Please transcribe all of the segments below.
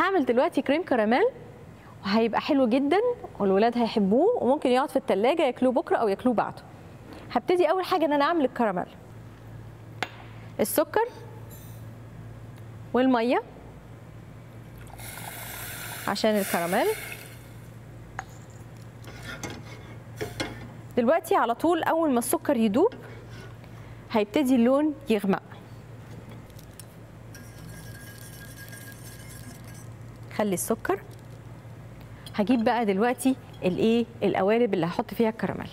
هعمل دلوقتي كريم كراميل وهيبقى حلو جدا والولاد هيحبوه وممكن يقعد في التلاجة ياكلوه بكره او ياكلوه بعده هبتدي اول حاجه ان انا اعمل الكراميل السكر والميه عشان الكراميل دلوقتي على طول اول ما السكر يدوب هيبتدي اللون يغمق خلي السكر هجيب بقى دلوقتي الايه القوالب اللي هحط فيها الكراميل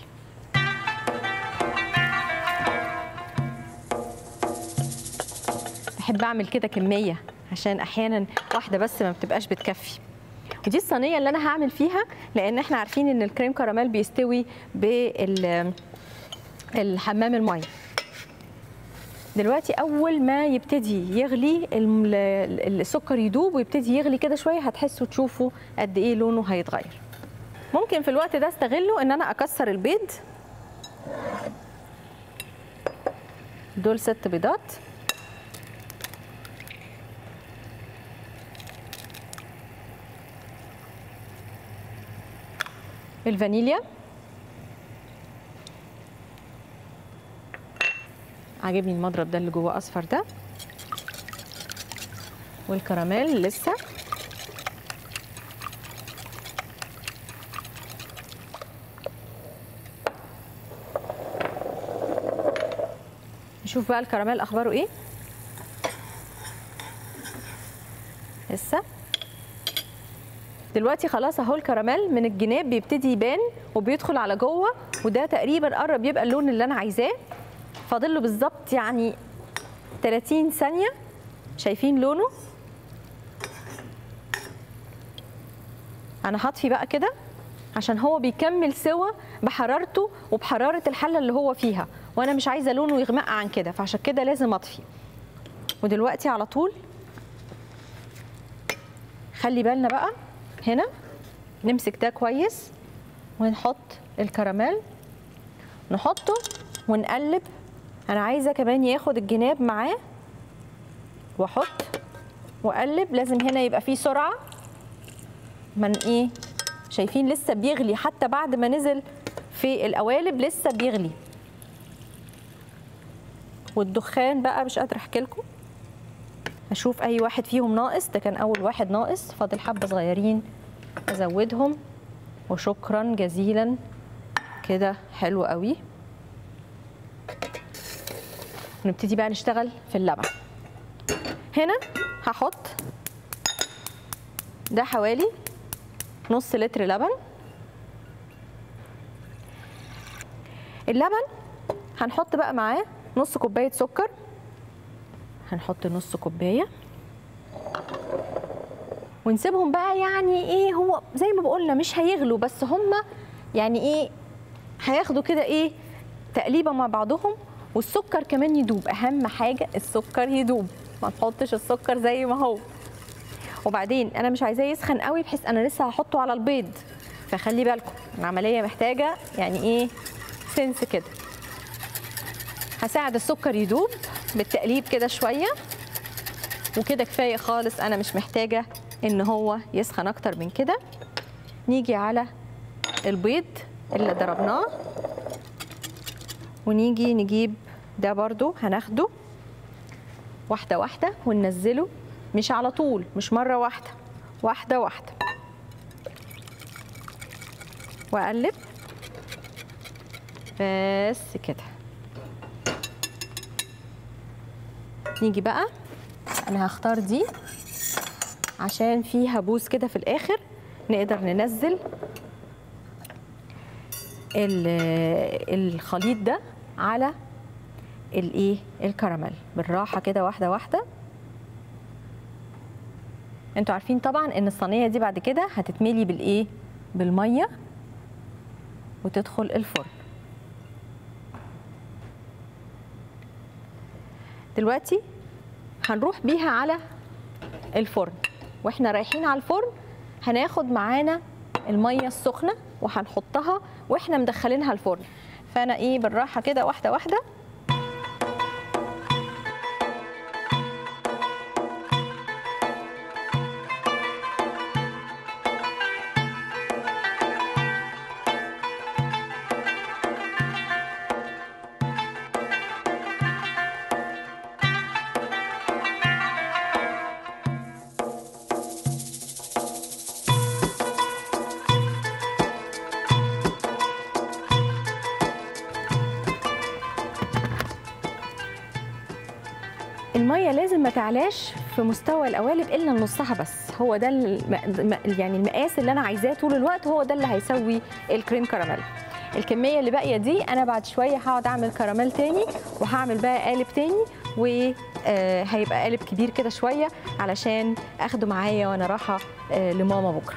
بحب اعمل كده كميه عشان احيانا واحده بس ما بتبقاش بتكفي ودي الصينيه اللي انا هعمل فيها لان احنا عارفين ان الكريم كراميل بيستوي بال الحمام الميه دلوقتي اول ما يبتدي يغلي الم- ال- السكر يدوب ويبتدي يغلي كده شويه هتحسوا تشوفوا قد ايه لونه هيتغير ممكن في الوقت ده استغله ان انا اكسر البيض دول ست بيضات الفانيليا عاجبني المضرب ده اللي جوه اصفر ده والكراميل لسه نشوف بقى الكراميل اخباره ايه لسه دلوقتي خلاص اهو الكراميل من الجناب بيبتدي يبان وبيدخل على جوه وده تقريبا قرب يبقى اللون اللي انا عايزاه فاضل له بالظبط يعني 30 ثانيه شايفين لونه انا هطفي بقى كده عشان هو بيكمل سوا بحرارته وبحراره الحله اللي هو فيها وانا مش عايزه لونه يغمق عن كده فعشان كده لازم اطفي ودلوقتي على طول خلي بالنا بقى هنا نمسك ده كويس ونحط الكراميل نحطه ونقلب انا عايزه كمان ياخد الجناب معاه واحط واقلب لازم هنا يبقى فيه سرعه من ايه شايفين لسه بيغلي حتى بعد ما نزل في القوالب لسه بيغلي والدخان بقى مش قادره احكي لكم اشوف اي واحد فيهم ناقص ده كان اول واحد ناقص فاضل حبه صغيرين ازودهم وشكرا جزيلا كده حلو قوي ونبتدي بقى نشتغل في اللبن هنا هحط ده حوالي نص لتر لبن اللبن هنحط بقى معاه نص كوبايه سكر هنحط نص كوبايه ونسيبهم بقى يعني ايه هو زي ما بقولنا مش هيغلوا بس هم يعني ايه هياخدوا كده ايه تقليبه مع بعضهم والسكر كمان يدوب اهم حاجه السكر يدوب ما نحطش السكر زي ما هو وبعدين انا مش عايزاه يسخن قوي بحيث انا لسه هحطه على البيض فخلي بالكم العمليه محتاجه يعني ايه سنس كده هساعد السكر يدوب بالتقليب كده شويه وكده كفايه خالص انا مش محتاجه ان هو يسخن اكتر من كده نيجي على البيض اللي ضربناه ونيجي نجيب ده برضو هناخده واحده واحده وننزله مش على طول مش مره واحده واحده واحده واقلب بس كده نيجي بقى انا هختار دي عشان فيها بوز كده في الاخر نقدر ننزل ال- الخليط ده على الايه الكراميل بالراحه كده واحده واحده انتوا عارفين طبعا ان الصينيه دي بعد كده هتتملي بالايه بالميه وتدخل الفرن دلوقتي هنروح بيها على الفرن واحنا رايحين على الفرن هناخد معانا الميه السخنه وهنحطها واحنا مدخلينها الفرن فانا ايه بالراحه كده واحده واحده الميه لازم ما تعلاش في مستوى القوالب الا نصها بس هو ده الم... الم- يعني المقاس اللي انا عايزاه طول الوقت هو ده اللي هيسوي الكريم كراميل الكميه اللي باقيه دي انا بعد شويه هقعد اعمل كراميل تاني وهعمل بقى قالب تاني وهيبقى قالب كبير كده شويه علشان اخده معايا وانا رايحه آه، لماما بكره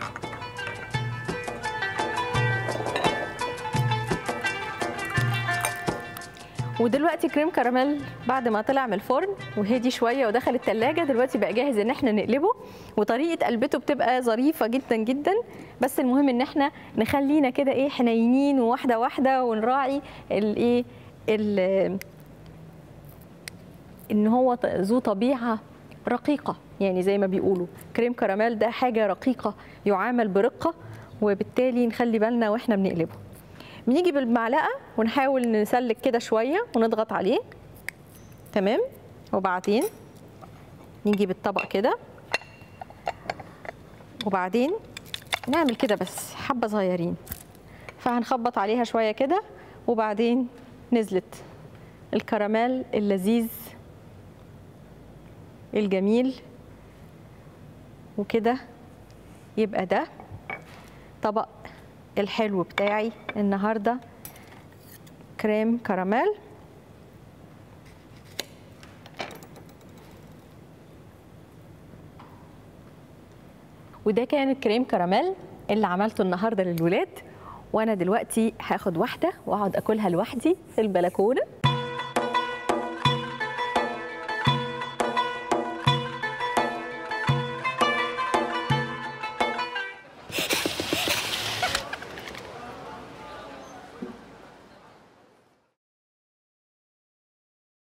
ودلوقتي كريم كراميل بعد ما طلع من الفرن وهدي شويه ودخل التلاجة دلوقتي بقى جاهز ان احنا نقلبه وطريقه قلبته بتبقى ظريفه جدا جدا بس المهم ان احنا نخلينا كده ايه حنينين وواحده واحده ونراعي الايه ال- ان هو ط- ذو طبيعه رقيقه يعني زي ما بيقولوا كريم كراميل ده حاجه رقيقه يعامل برقه وبالتالي نخلي بالنا واحنا بنقلبه بنيجي بالمعلقه ونحاول نسلك كده شويه ونضغط عليه تمام وبعدين نيجي بالطبق كده وبعدين نعمل كده بس حبه صغيرين فهنخبط عليها شويه كده وبعدين نزلت الكراميل اللذيذ الجميل وكده يبقى ده طبق الحلو بتاعي النهارده كريم كراميل وده كان الكريم كراميل اللي عملته النهارده للولاد وانا دلوقتي هاخد واحده واقعد اكلها لوحدي في البلكونه